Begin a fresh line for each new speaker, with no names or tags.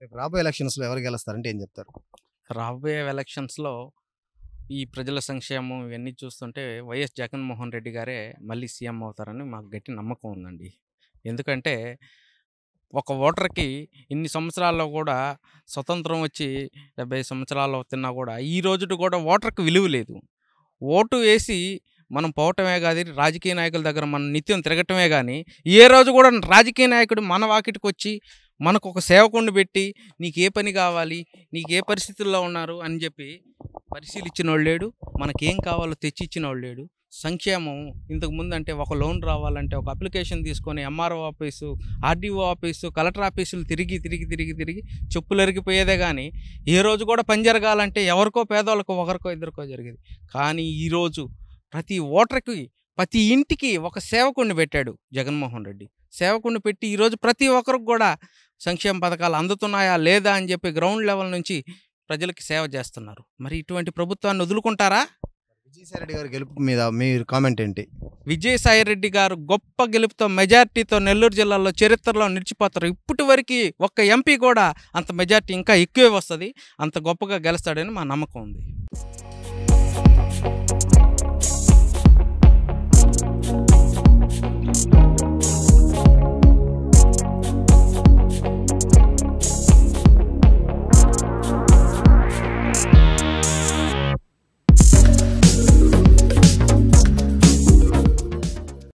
రేపు రాబోయే ఎలక్షన్స్లో ఎవరు గెలుస్తారంటే ఏం చెప్తారు
రాబోయే ఎలక్షన్స్లో ఈ ప్రజల సంక్షేమం ఇవన్నీ చూస్తుంటే వైఎస్ జగన్మోహన్ రెడ్డి గారే మళ్ళీ సీఎం అవుతారని మాకు గట్టి నమ్మకం ఉందండి ఎందుకంటే ఒక ఓటర్కి ఇన్ని సంవత్సరాల్లో కూడా స్వతంత్రం వచ్చి డెబ్బై సంవత్సరాలు తిన్నా కూడా ఈ రోజుటి కూడా ఓటర్కి విలువ లేదు ఓటు వేసి మనం పోవటమే కాదు రాజకీయ నాయకుల దగ్గర మనం నిత్యం తిరగటమే కానీ ఏ రోజు కూడా రాజకీయ నాయకుడు మన వాకిటికి వచ్చి మనకు ఒక సేవకుడిని పెట్టి నీకు ఏ పని కావాలి నీకు ఏ పరిస్థితుల్లో ఉన్నారు అని చెప్పి పరిశీలించిన వాళ్ళు లేడు మనకేం కావాలో తెచ్చి ఇచ్చిన వాళ్ళు లేడు సంక్షేమం ఇంతకు ముందు అంటే ఒక లోన్ రావాలంటే ఒక అప్లికేషన్ తీసుకొని MRO office RDO office collector ఆఫీసులు తిరిగి తిరిగి తిరిగి తిరిగి చెప్పులు ఎరిగిపోయేదే కానీ ఏ రోజు కూడా పని జరగాలంటే ఎవరికో పేదవాళ్ళకో ఒకరికో ఇద్దరికో జరిగేది కానీ ఈరోజు ప్రతి ఓటర్కి ప్రతి ఇంటికి ఒక సేవకుడిని పెట్టాడు జగన్మోహన్ రెడ్డి సేవకుడిని పెట్టి ఈరోజు ప్రతి ఒక్కరికి కూడా సంక్షేమ పథకాలు అందుతున్నాయా లేదా అని చెప్పి గ్రౌండ్ లెవెల్ నుంచి ప్రజలకి సేవ చేస్తున్నారు మరి ఇటువంటి ప్రభుత్వాన్ని వదులుకుంటారా
విజయసాయి రెడ్డి గారి గెలుపు మీద మీరు కామెంట్ ఏంటి
విజయసాయి రెడ్డి గారు గొప్ప గెలుపుతో మెజార్టీతో నెల్లూరు జిల్లాలో చరిత్రలో నిలిచిపోతారు ఇప్పటి వరకు ఒక్క ఎంపీ కూడా అంత మెజార్టీ ఇంకా ఎక్కువే వస్తుంది అంత గొప్పగా గెలుస్తాడని మా నమ్మకం ఉంది